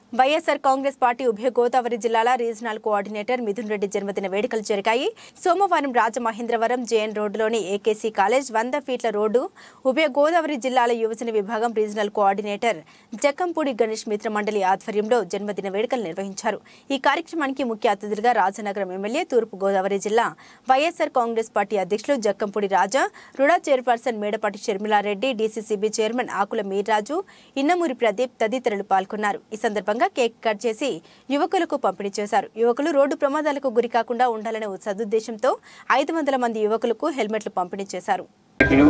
YSR Congress party ఉభయ గోదావరి జిల్లాల regional coordinator Mithun Reddy జన్మదిన వేడుకలు జరిగాయి సోమవారం రాజమహేంద్రవరం జేఎన్ రోడ్డులోని ఏకేసీ కాలేజ్ వంద ఫీట్ల రోడ్డు ఉభయ గోదావరి జిల్లాల యువజన విభాగం రీజనల్ కోఆర్డినేటర్ జక్కంపూడి గణేష్ మిత్ర మండలి ఆధ్వర్యంలో జన్మదిన వేడుకలు నిర్వహించారు ఈ కార్యక్రమానికి ముఖ్య అతిథులుగా రాజనగరం ఎమ్మెల్యే తూర్పు గోదావరి జిల్లా వైఎస్ఆర్ కాంగ్రెస్ పార్టీ అధ్యక్షులు Jakkampudi Raja RUDA chairperson Medapati Sharmila Reddy DCCB chairman Akula Mirraju Innamuri Pradeep తదితరులు పాల్గొన్నారు ఈ సందర్భంగా కేక్ కట్ చేసి యువకులకు పంపిణీ చేశారు యువకులు రోడ్డు ప్రమాదాలకు గురి కాకుండా ఉండాలనే సదుద్దేశంతో ఐదు వందల మంది యువకులకు హెల్మెట్లు పంపిణీ చేశారు నాయకులు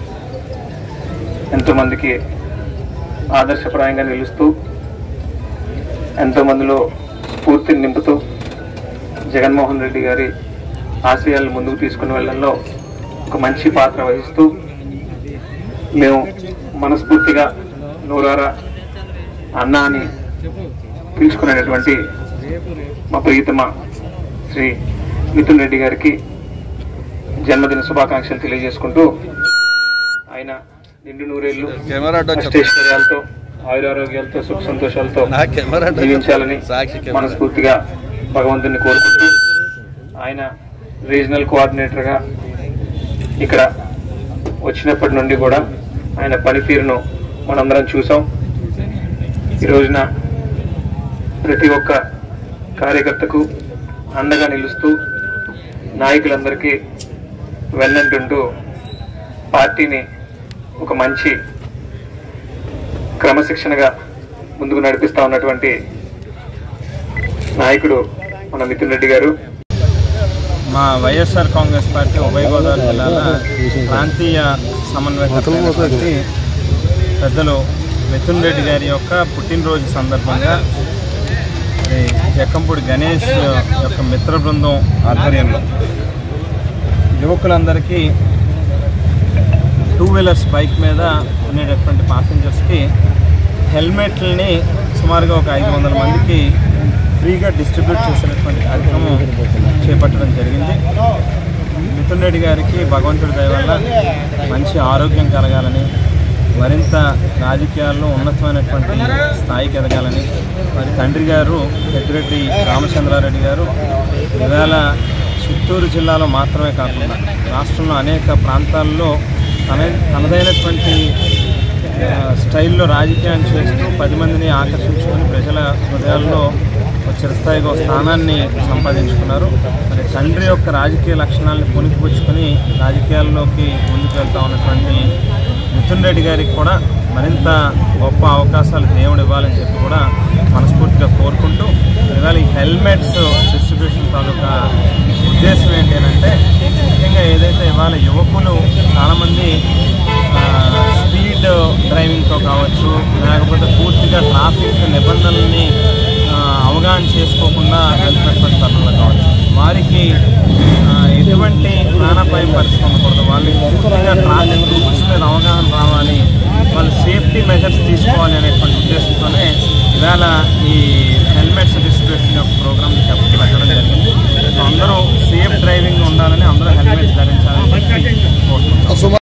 ఎంతోమందికి ఆదర్శప్రాయంగా నిలుస్తూ ఎంతోమందిలో స్ఫూర్తిని నింపుతూ జగన్మోహన్ రెడ్డి గారి ఆశయాలను ముందుకు తీసుకుని వెళ్ళడంలో ఒక మంచి పాత్ర వహిస్తూ మేము మనస్ఫూర్తిగా నూరారా అన్న అని పిలుచుకునేటటువంటి మా ప్రియతమ శ్రీ మిథున్ రెడ్డి గారికి జన్మదిన శుభాకాంక్షలు తెలియజేసుకుంటూ ఆయన నిండు నూరేళ్లు కెమెరా అడ్డు వచ్చి అష్టైశ్వర్యాలతో ఆయురారోగ్యాలతో సుఖ సంతోషాలతో నా కెమెరా అడ్డు జీవించాలని సాక్షి కెమెరా. మనస్ఫూర్తిగా భగవంతుని కోరుకుంటూ ఆయన రీజనల్ కోఆర్డినేటర్గా ఇక్కడ వచ్చినప్పటి నుండి కూడా ఆయన పనితీరును మనందరం చూసాం ఈ రోజున ప్రతి ఒక్క కార్యకర్తకు అండగా నిలుస్తూ నాయకులందరికీ వెన్నంటుంటూ పార్టీని ఒక మంచి క్రమశిక్షణగా ముందుకు నడిపిస్తా ఉన్నటువంటి నాయకుడు మన మిథున్ రెడ్డి గారు మా వైఎస్ఆర్ కాంగ్రెస్ పార్టీ ఉభయ గోదావరి జిల్లాల ప్రాంతీయ సమన్వయకర్తైనటువంటి పెద్దలు మిథున్ రెడ్డి గారి యొక్క పుట్టినరోజు సందర్భంగా మరి జక్కంపూడి గణేష్ యొక్క మిత్ర బృందం ఆధ్వర్యంలో యువకులందరికీ టూ వీలర్స్ బైక్ మీద ఉండేటటువంటి పాసెంజర్స్కి హెల్మెట్లని సుమారుగా ఒక ఐదు వందల మందికి ఫ్రీగా డిస్ట్రిబ్యూట్ చేసేటటువంటి కార్యక్రమం చేపట్టడం జరిగింది మిథున్ రెడ్డి గారికి భగవంతుడి దయ వల్ల మంచి ఆరోగ్యం కలగాలని మరింత రాజకీయాల్లో ఉన్నతమైనటువంటి స్థాయికి ఎదగాలని మరి తండ్రి గారు పెద్దిరెడ్డి రామచంద్రారెడ్డి గారు ఇవాళ చిత్తూరు జిల్లాలో మాత్రమే కాకుండా రాష్ట్రంలో అనేక ప్రాంతాల్లో తన తనదైనటువంటి ఆ, స్టైల్లో రాజకీయాన్ని చేస్తూ పది మందిని ఆకర్షించుకొని ప్రజల హృదయాల్లో ఒక చిరస్థాయిగా ఒక స్థానాన్ని సంపాదించుకున్నారు మరి తండ్రి యొక్క రాజకీయ లక్షణాలను పుణికిపుచ్చుకొని రాజకీయాల్లోకి ముందుకు వెళ్తా ఉన్నటువంటి మిథున్ రెడ్డి గారికి కూడా మరింత గొప్ప అవకాశాలు దేవుడు ఇవ్వాలని చెప్పి కూడా మనస్ఫూర్తిగా కోరుకుంటూ ఇవాళ ఈ హెల్మెట్స్ డిస్ట్రిబ్యూషన్ తాలూకా ఉద్దేశం ఏంటి అని అంటే ముఖ్యంగా ఏదైతే ఇవాళ యువకులు చాలామంది ఆ, స్పీడ్ డ్రైవింగ్తో కావచ్చు లేకపోతే పూర్తిగా ట్రాఫిక్ నిబంధనల్ని ఆ, అవగాహన చేసుకోకుండా వెళ్తున్నటువంటి తరుణంలో కావచ్చు వారికి ఆ, ఎటువంటి ప్రాణాపాయం పరిస్థితి ఉండకూడదు వాళ్ళు పూర్తిగా ట్రాఫిక్ రూల్స్ మీద అవగాహన రావాలి వాళ్ళు సేఫ్టీ మెజర్స్ తీసుకోవాలి అనేటువంటి ఉద్దేశంతోనే ఇవాళ ఈ హెల్మెట్స్ డిస్ట్రిబ్యూషన్ యొక్క ప్రోగ్రామ్ చెప్పి పెట్టడం జరిగింది సో అందరూ సేఫ్ డ్రైవింగ్ ఉండాలని అందరూ హెల్మెట్స్ ధరించాలని చెప్పి కోరుతున్నాం